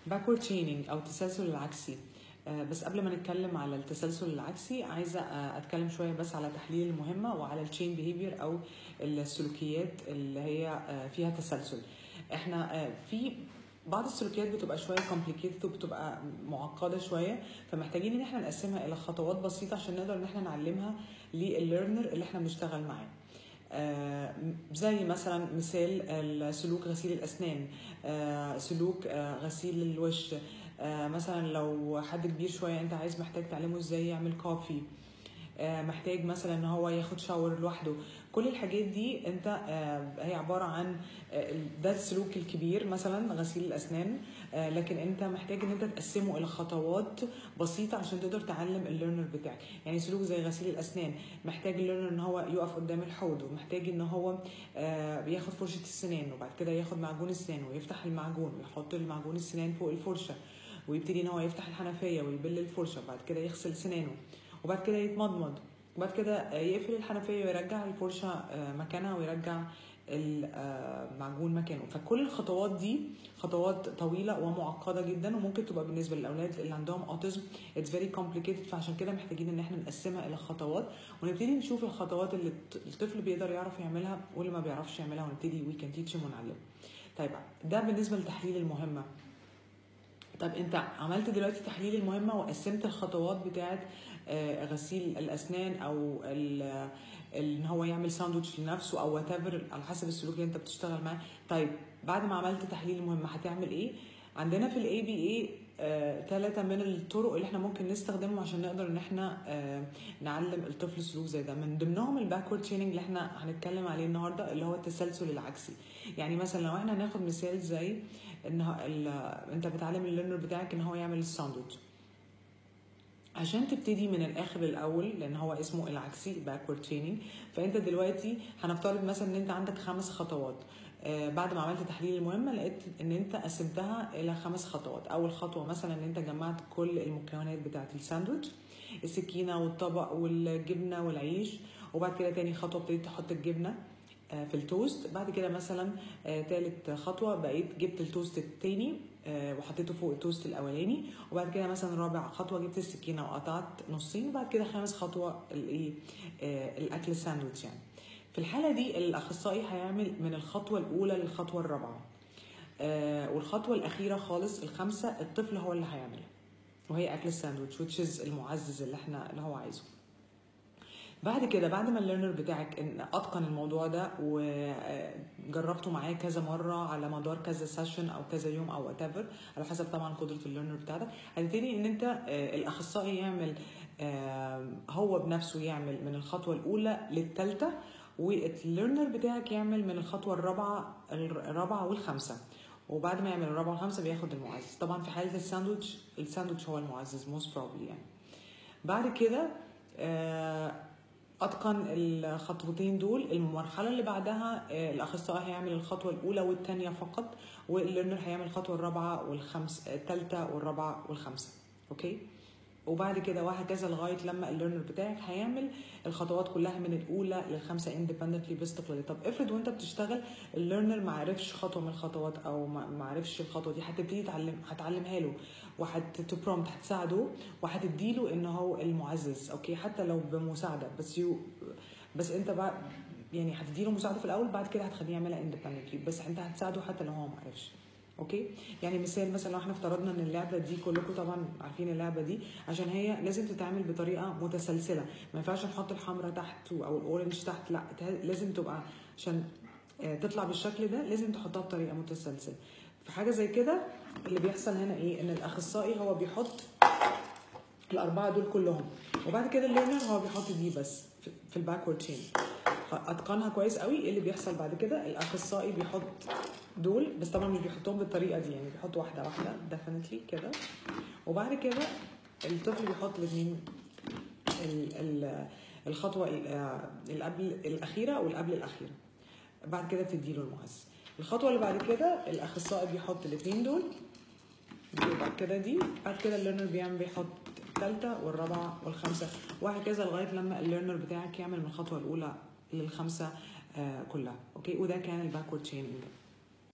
backward chaining او التسلسل العكسي آه، بس قبل ما نتكلم على التسلسل العكسي عايزه آه، اتكلم شويه بس على تحليل المهمه وعلى التشين بيهيفير او السلوكيات اللي هي آه، فيها تسلسل احنا آه، في بعض السلوكيات بتبقى شويه complicated وبتبقى معقده شويه فمحتاجين ان احنا نقسمها الى خطوات بسيطه عشان نقدر ان احنا نعلمها للليرنر اللي احنا بنشتغل معاه آه، زي مثلا مثال السلوك غسيل الاسنان آه، سلوك آه، غسيل الوش آه، مثلا لو حد كبير شويه انت عايز محتاج تعلمه ازاي يعمل كوفي آه، محتاج مثلا ان هو ياخد شاور لوحده كل الحاجات دي انت آه، هي عباره عن آه، ده السلوك الكبير مثلا غسيل الاسنان آه، لكن انت محتاج ان انت تقسمه الى خطوات بسيطه عشان تقدر تعلم الليرنر بتاعك يعني سلوك زي غسيل الاسنان محتاج الليرنر ان هو يقف قدام الحوض ومحتاج ان هو آه، ياخد فرشه السنان وبعد كده ياخد معجون السنان ويفتح المعجون ويحط المعجون السنان فوق الفرشه ويبتدي ان هو يفتح الحنفيه ويبل الفرشه وبعد كده يغسل سنانه وبعد كده يتمضمض وبعد كده يقفل الحنفيه ويرجع الفرشه آه، مكانها ويرجع المعجون مكانه فكل الخطوات دي خطوات طويله ومعقده جدا وممكن تبقى بالنسبه للاولاد اللي عندهم اوتيزم اتس فيري كومبليكيتد فعشان كده محتاجين ان احنا نقسمها الى خطوات ونبتدي نشوف الخطوات اللي الط- الطفل بيقدر يعرف يعملها واللي ما بيعرفش يعملها ونبتدي وي كان تيتش ونعلمه طيب ده بالنسبه لتحليل المهمه طب انت عملت دلوقتي تحليل المهمه وقسمت الخطوات بتاعه آه، غسيل الاسنان او ال- ان هو يعمل ساندوتش لنفسه او وات على حسب السلوك اللي انت بتشتغل معاه طيب بعد ما عملت تحليل المهمه هتعمل ايه عندنا في الاي بي اي ثلاثة من الطرق اللي احنا ممكن نستخدمهم عشان نقدر ان احنا آه، نعلم الطفل سلوك زي ده من ضمنهم الباكورد تشيننج اللي احنا هنتكلم عليه النهارده اللي هو التسلسل العكسي يعني مثلا لو احنا هناخد مثال زي ان ه- ال- انت بتعلم الليرنر بتاعك ان هو يعمل الساندوتش عشان تبتدي من الاخر للاول لان هو اسمه العكسي باكورد تشيننج فانت دلوقتي هنفترض مثلا ان انت عندك خمس خطوات آه، بعد ما عملت تحليل المهمه لقيت ان انت قسمتها الى خمس خطوات اول خطوه مثلا ان انت جمعت كل المكونات بتاعه الساندوتش السكينه والطبق والجبنه والعيش وبعد كده تاني خطوه ابتديت تحط الجبنه آه، في التوست بعد كده مثلا آه، تالت خطوه بقيت جبت التوست التاني آه، وحطيته فوق التوست الاولاني وبعد كده مثلا رابع خطوه جبت السكينه وقطعت نصين وبعد كده خامس خطوه الايه آه، الاكل الساندوتش يعني في الحاله دي الاخصائي هيعمل من الخطوه الاولى للخطوه الرابعه آه، والخطوه الاخيره خالص الخامسه الطفل هو اللي هيعملها وهي اكل الساندوتش which is المعزز اللي احنا اللي هو عايزه بعد كده بعد ما الليرنر بتاعك إن اتقن الموضوع ده وجربته معاه كذا مره على مدار كذا سيشن او كذا يوم او وات على حسب طبعا قدره الليرنر بتاعتك هتبتدي ان انت آه، الاخصائي يعمل آه، هو بنفسه يعمل من الخطوه الاولى للثالثه والليرنر بتاعك يعمل من الخطوه الرابعه الرابعه والخامسه وبعد ما يعمل الرابعه والخامسه بياخد المعزز طبعا في حاله الساندوتش الساندوتش هو المعزز موست بروبلي يعني بعد كده آه، اتقن الخطوتين دول المرحله اللي بعدها آه، الاخصائي هيعمل الخطوه الاولى والثانيه فقط والليرنر هيعمل الخطوه الرابعه والخمس الثالثه والرابعه والخامسه اوكي وبعد كده وهكذا لغايه لما الليرنر بتاعك هيعمل الخطوات كلها من الاولى للخمسه اندبندنتلي باستقلاليه طب افرض وانت بتشتغل الليرنر ما عرفش خطوه من الخطوات او ما ما عرفش الخطوه دي هتبتدي تعلم هتعلمها له وهتبرومت هتساعده وهتديله ان هو المعزز اوكي حتى لو بمساعده بس يو بس انت بقى يعني هتديله مساعده في الاول بعد كده هتخليه يعملها اندبندنتلي بس انت هتساعده حتى لو هو ما عرفش اوكي يعني مثال مثلا لو احنا افترضنا ان اللعبه دي كلكم طبعا عارفين اللعبه دي عشان هي لازم تتعمل بطريقه متسلسله ما ينفعش نحط الحمراء تحت او الاورنج تحت لا لازم تبقى عشان آه، تطلع بالشكل ده لازم تحطها بطريقه متسلسله في حاجه زي كده اللي بيحصل هنا ايه ان الاخصائي هو بيحط الاربعه دول كلهم وبعد كده الليرنر هو بيحط دي بس في- في الباكورد تشين اتقنها كويس قوي ايه اللي بيحصل بعد كده الاخصائي بيحط دول بس طبعا مش بيحطهم بالطريقه دي يعني بيحط واحده واحده ديفينتلي كده وبعد كده الطفل بيحط الاثنين ال- ال- الخطوه ال- آه، اللي قبل الاخيره والقبل الاخيره بعد كده بتديله المعزز الخطوه اللي بعد كده الاخصائي بيحط الاثنين دول بعد كده دي بعد كده الليرنر بيعمل بيحط الثالثه والرابعه والخامسه وهكذا لغايه لما الليرنر بتاعك يعمل من الخطوه الاولى للخمسه آه كلها اوكي وده كان الباكورد تشيننج